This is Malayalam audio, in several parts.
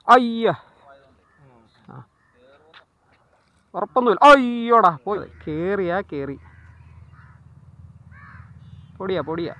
അയ്യ ആ ഉറപ്പൊന്നുമില്ല അയ്യോടാ പോയി കേറിയാ കേറി പൊടിയാ പൊടിയാ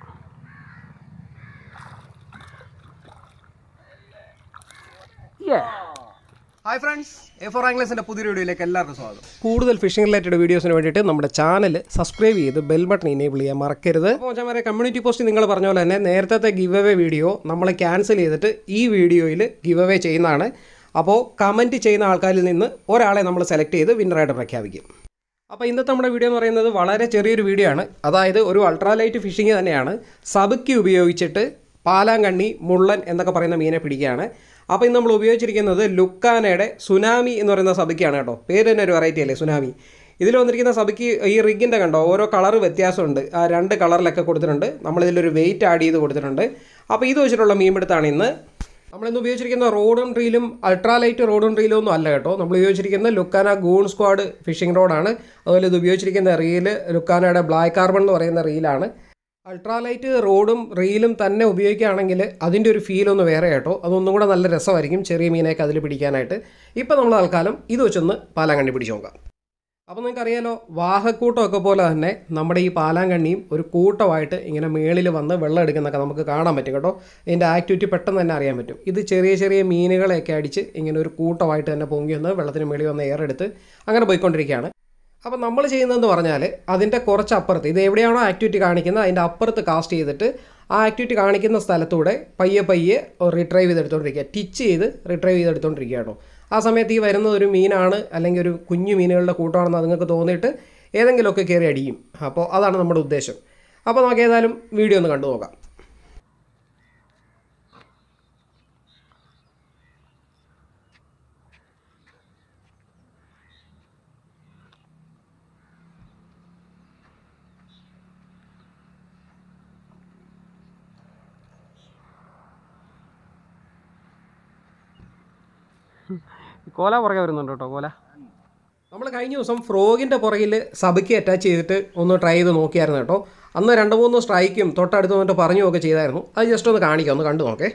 Yeah. Hi friends A four ആംഗ്ലേസിന്റെ പുതിയ വീഡിയോയിലേക്ക് എല്ലാവർക്കും സ്വാഗതം കൂടുതൽ ഫിഷിംഗ് റിലേറ്റഡ് വീഡിയോസിന് വേണ്ടിയിട്ട് നമ്മുടെ ചാനൽ സബ്സ്ക്രൈബ് ചെയ്ത് ബെൽ ബട്ടൺ ഇനേബിൾ ചെയ്യാൻ മറക്കരുത് അപ്പോൾ ഞാൻ പറയാം കമ്മ്യൂണിറ്റി പോസ്റ്റ് നിങ്ങൾ പറഞ്ഞ പോലെ തന്നെ നേരത്തെ ഗിവ് അവേ വീഡിയോ നമ്മൾ ക്യാൻസൽ ചെയ്തിട്ട് ഈ വീഡിയോയിൽ ഗിവ് അവേ ചെയ്യുന്നതാണ് അപ്പോൾ കമൻറ്റ് ചെയ്യുന്ന ആൾക്കാരിൽ നിന്ന് ഒരാളെ നമ്മൾ സെലക്ട് ചെയ്ത് വിന്നറായിട്ട് പ്രഖ്യാപിക്കും അപ്പോൾ ഇന്നത്തെ നമ്മുടെ വീഡിയോ എന്ന് പറയുന്നത് വളരെ ചെറിയൊരു വീഡിയോ ആണ് അതായത് ഒരു അൾട്രാലൈറ്റ് ഫിഷിംഗ് തന്നെയാണ് സബക്കി ഉപയോഗിച്ചിട്ട് പാലാങ്കണ്ണി മുള്ളൻ എന്നൊക്കെ പറയുന്ന മീനെ പിടിക്കുകയാണ് അപ്പോൾ ഇന്ന് നമ്മൾ ഉപയോഗിച്ചിരിക്കുന്നത് ലുക്കാനയുടെ സുനാമി എന്ന് പറയുന്ന സബക്കിയാണ് കേട്ടോ പേര് തന്നെ ഒരു വെറൈറ്റി അല്ലേ സുനാമി ഇതിൽ വന്നിരിക്കുന്ന സബക്ക് ഈ റിഗിൻ്റെ കണ്ടോ ഓരോ കളർ വ്യത്യാസമുണ്ട് ആ രണ്ട് കളറിലൊക്കെ കൊടുത്തിട്ടുണ്ട് നമ്മളിതിലൊരു വെയിറ്റ് ആഡ് ചെയ്ത് കൊടുത്തിട്ടുണ്ട് അപ്പോൾ ഇത് വെച്ചിട്ടുള്ള മീൻപിടുത്താണ് ഇന്ന് നമ്മളിന്ന് ഉപയോഗിച്ചിരിക്കുന്ന റോഡും റീലും അൾട്രാലൈറ്റ് റോഡും റീലും ഒന്നും അല്ല കേട്ടോ നമ്മൾ ഉപയോഗിച്ചിരിക്കുന്ന ലുക്കാന ഗൂൺ സ്ക്വാഡ് ഫിഷിംഗ് റോഡാണ് അതുപോലെ ഇത് ഉപയോഗിച്ചിരിക്കുന്ന റീല് ലുക്കാനയുടെ ബ്ലാക്ക് കാർബൺ എന്ന് പറയുന്ന റീലാണ് അൾട്രാലൈറ്റ് റോഡും റീലും തന്നെ ഉപയോഗിക്കുകയാണെങ്കിൽ അതിൻ്റെ ഒരു ഫീൽ ഒന്ന് വേറെ കേട്ടോ അതൊന്നും കൂടെ നല്ല രസമായിരിക്കും ചെറിയ മീനൊക്കെ അതിൽ പിടിക്കാനായിട്ട് ഇപ്പോൾ നമ്മൾ തൽക്കാലം ഇത് വെച്ചൊന്ന് പാലാങ്കണ്ണി പിടിച്ച് നോക്കാം അപ്പോൾ നിങ്ങൾക്കറിയാലോ വാഹക്കൂട്ടമൊക്കെ പോലെ തന്നെ നമ്മുടെ ഈ പാലാങ്കണ്ണിയും ഒരു കൂട്ടമായിട്ട് ഇങ്ങനെ മേളിൽ വന്ന് വെള്ളം എടുക്കുന്നൊക്കെ നമുക്ക് കാണാൻ പറ്റും കേട്ടോ ഇതിൻ്റെ ആക്ടിവിറ്റി പെട്ടെന്ന് തന്നെ അറിയാൻ പറ്റും ഇത് ചെറിയ ചെറിയ മീനുകളെയൊക്കെ അടിച്ച് ഇങ്ങനെ ഒരു കൂട്ടമായിട്ട് തന്നെ പൊങ്ങി വന്ന് വെള്ളത്തിന് മേളിൽ വന്ന് എയർ എടുത്ത് അങ്ങനെ പോയിക്കൊണ്ടിരിക്കുകയാണ് അപ്പോൾ നമ്മൾ ചെയ്യുന്നതെന്ന് പറഞ്ഞാൽ അതിൻ്റെ കുറച്ച് അപ്പുറത്ത് ഇത് എവിടെയാണോ ആക്ടിവിറ്റി കാണിക്കുന്നത് അതിൻ്റെ അപ്പുറത്ത് കാസ്റ്റ് ചെയ്തിട്ട് ആ ആക്ടിവിറ്റി കാണിക്കുന്ന സ്ഥലത്തൂടെ പയ്യെ പയ്യെ റിട്രൈവ് ചെയ്തെടുത്തോണ്ടിരിക്കുക ടിച്ച് ചെയ്ത് റിട്രൈവ് ചെയ്തെടുത്തോണ്ടിരിക്കുക കേട്ടോ ആ സമയത്ത് ഈ വരുന്നത് ഒരു മീനാണ് അല്ലെങ്കിൽ ഒരു കുഞ്ഞു മീനുകളുടെ കൂട്ടമാണെന്ന് നിങ്ങൾക്ക് തോന്നിയിട്ട് ഏതെങ്കിലുമൊക്കെ കയറി അടിക്കും അപ്പോൾ അതാണ് നമ്മുടെ ഉദ്ദേശം അപ്പോൾ നമുക്ക് ഏതായാലും വീഡിയോ ഒന്ന് കണ്ടു നോക്കാം കോല പുറകെ വരുന്നുണ്ട് കേട്ടോ കോല നമ്മൾ കഴിഞ്ഞ ദിവസം ഫ്രോഗിൻ്റെ പുറകിൽ സബയ്ക്ക് അറ്റാച്ച് ചെയ്തിട്ട് ഒന്ന് ട്രൈ ചെയ്ത് നോക്കിയായിരുന്നു കേട്ടോ അന്ന് രണ്ട് മൂന്ന് സ്ട്രൈക്കും തൊട്ടടുത്ത് വന്നിട്ട് പറഞ്ഞുമൊക്കെ ചെയ്തായിരുന്നു അത് ജസ്റ്റ് ഒന്ന് കാണിക്കാം ഒന്ന് കണ്ടു നോക്കേ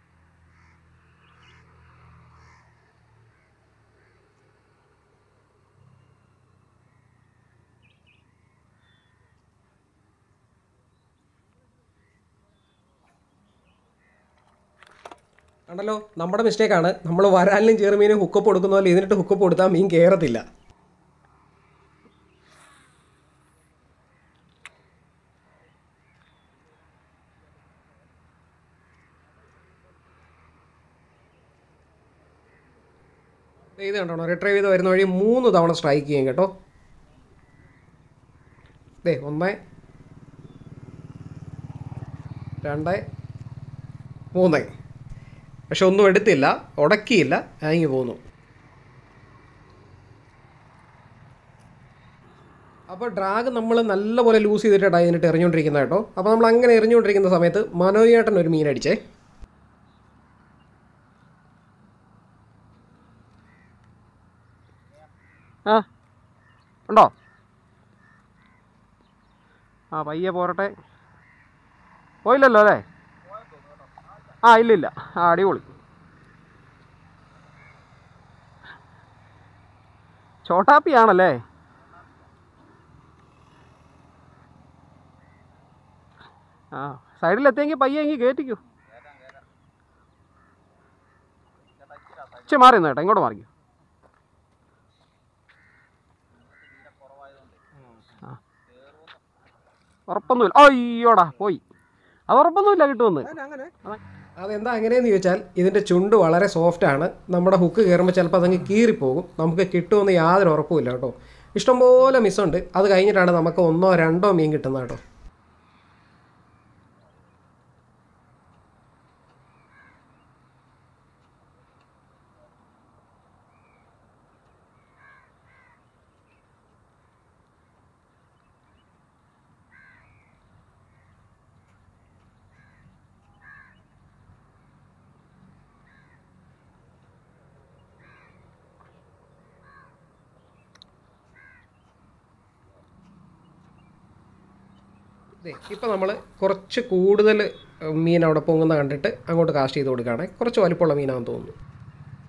കണ്ടല്ലോ നമ്മുടെ മിസ്റ്റേക്കാണ് നമ്മൾ വരാലിനും ചെറുമീനും ഹുക്കപ്പ് കൊടുക്കുന്ന പോലെ ഇതിനിട്ട് ഹുക്കപ്പ് കൊടുത്താൽ മീൻ കയറത്തില്ല ദേ ഇത് കണ്ടോ റിട്രൈവ് ചെയ്ത് വരുന്ന വഴി മൂന്ന് തവണ സ്ട്രൈക്ക് ചെയ്യും കേട്ടോ ദേ ഒന്ന് രണ്ട് മൂന്ന് പക്ഷെ ഒന്നും എടുത്തില്ല ഉടക്കിയില്ല അയങ്ങി പോന്നു അപ്പോൾ ഡ്രാഗ് നമ്മൾ നല്ലപോലെ ലൂസ് ചെയ്തിട്ടാണ് അതിനിട്ട് എറിഞ്ഞുകൊണ്ടിരിക്കുന്നത് കേട്ടോ അപ്പോൾ നമ്മൾ അങ്ങനെ എറിഞ്ഞുകൊണ്ടിരിക്കുന്ന സമയത്ത് മനോജേട്ടൻ ഒരു മീൻ അടിച്ചേ ആ ഉണ്ടോ ആ പയ്യെ പോരട്ടെ പോയില്ലല്ലോ അല്ലേ ആ ഇല്ലില്ല ആ അടിപൊളി ചോട്ടാപ്പിയാണല്ലേ ആ സൈഡിലെത്തിയെങ്കിൽ പയ്യെ എങ്കിൽ കയറ്റിക്കൂ ഇച്ചിരി മാറി നിന്ന് കേട്ടോ ഇങ്ങോട്ട് മാറിക്കൂ ആ ഉറപ്പൊന്നുമില്ല അയ്യോടാ പോയി അത് ഉറപ്പൊന്നുമില്ല കിട്ടുമെന്ന് അതെന്താ അങ്ങനെയെന്ന് ചോദിച്ചാൽ ഇതിൻ്റെ ചുണ്ട് വളരെ സോഫ്റ്റാണ് നമ്മുടെ ഹുക്ക് കയറുമ്പോൾ ചിലപ്പോൾ അതങ്ങ് കീറിപ്പോകും നമുക്ക് കിട്ടുമെന്ന് യാതൊരു ഉറപ്പുമില്ല കേട്ടോ ഇഷ്ടംപോലെ മിസ്സുണ്ട് അത് കഴിഞ്ഞിട്ടാണ് നമുക്ക് ഒന്നോ രണ്ടോ മീൻ കിട്ടുന്നത് കേട്ടോ ഇപ്പം നമ്മൾ കുറച്ച് കൂടുതൽ മീൻ അവിടെ പൊങ്ങുന്ന കണ്ടിട്ട് അങ്ങോട്ട് കാസ്റ്റ് ചെയ്ത് കൊടുക്കുകയാണ് കുറച്ച് വലിപ്പമുള്ള മീനാണെന്ന് തോന്നുന്നു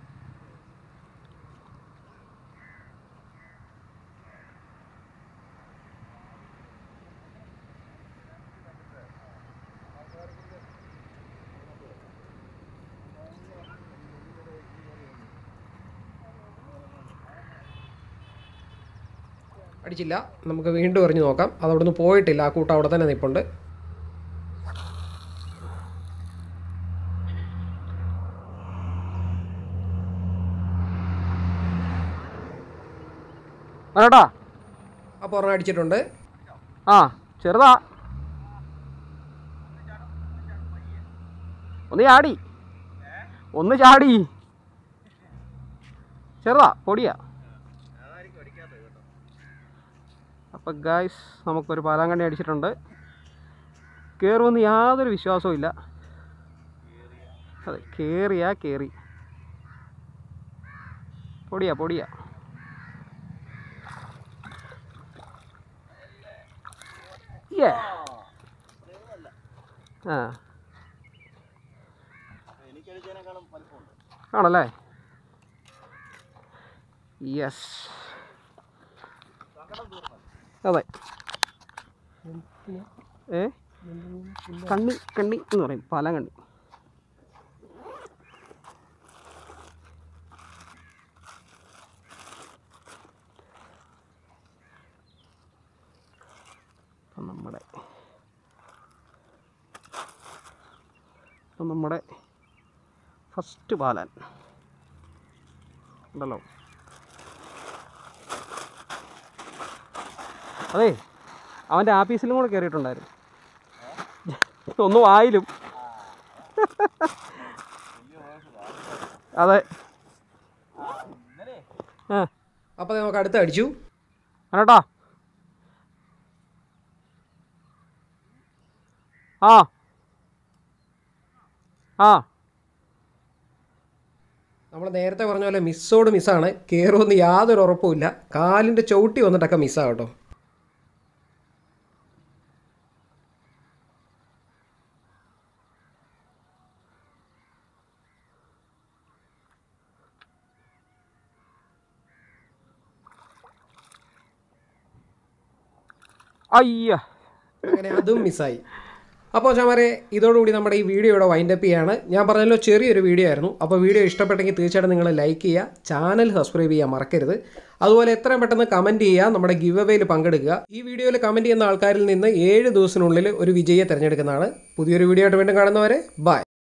അടിച്ചില്ല നമുക്ക് വീണ്ടും എറിഞ്ഞു നോക്കാം അത് അവിടുന്ന് പോയിട്ടില്ല ആ കൂട്ടം അവിടെ തന്നെ നിൽപ്പുണ്ട് വരട്ടാ അപ്പോൾ ഒരെണ്ണം അടിച്ചിട്ടുണ്ട് ആ ചെറുതാ ഒന്ന് ചാടി ഒന്ന് ചാടി ചെറുതാ പൊടിയാ അപ്പം ഗായ്സ് നമുക്കൊരു പാലാങ്കണ്ണി അടിച്ചിട്ടുണ്ട് കയറുമെന്ന് യാതൊരു വിശ്വാസവും ഇല്ല അതെ കയറിയാ കയറി പൊടിയാ പൊടിയാ Yeah. ആ ആണല്ലേ യെസ് അതെ ഏ കണ്ണി കണ്ണി എന്ന് പറയും പാലാം കണ്ണി അപ്പം നമ്മുടെ അപ്പം നമ്മുടെ ഫസ്റ്റ് ബാലൻ ഉണ്ടല്ലോ അതെ അവൻ്റെ ആഫീസിലും കൂടെ കയറിയിട്ടുണ്ടായിരുന്നു ഒന്ന് വായിലും അതെ ആ അപ്പോൾ നമുക്ക് അടുത്ത് അടിച്ചു അനട്ടാ ആ ആ നമ്മൾ നേരത്തെ പറഞ്ഞ പോലെ മിസ്സോട് മിസ്സാണ് കയറുമെന്ന് യാതൊരു ഉറപ്പുമില്ല കാലിൻ്റെ ചവിട്ടി വന്നിട്ടൊക്കെ മിസ്സാണ് കേട്ടോ അയ്യ അങ്ങനെ അതും മിസ്സായി അപ്പോൾ ചാമാരെ ഇതോടുകൂടി നമ്മുടെ ഈ വീഡിയോ ഇവിടെ വൈൻഡപ്പ് ചെയ്യാണ് ഞാൻ പറഞ്ഞല്ലോ ചെറിയൊരു വീഡിയോ ആയിരുന്നു അപ്പോൾ വീഡിയോ ഇഷ്ടപ്പെട്ടെങ്കിൽ തീർച്ചയായിട്ടും നിങ്ങൾ ലൈക്ക് ചെയ്യുക ചാനൽ സബ്സ്ക്രൈബ് ചെയ്യാൻ മറക്കരുത് അതുപോലെ എത്രയും പെട്ടെന്ന് കമൻറ്റ് ചെയ്യുക നമ്മുടെ ഗിവ് അവേയിൽ പങ്കെടുക്കുക ഈ വീഡിയോയിൽ കമൻറ്റ് ചെയ്യുന്ന ആൾക്കാരിൽ നിന്ന് ഏഴ് ദിവസത്തിനുള്ളിൽ ഒരു വിജയിയെ തിരഞ്ഞെടുക്കുന്നതാണ് പുതിയൊരു വീഡിയോ ആയിട്ട് വീണ്ടും കാണുന്നവരെ ബൈ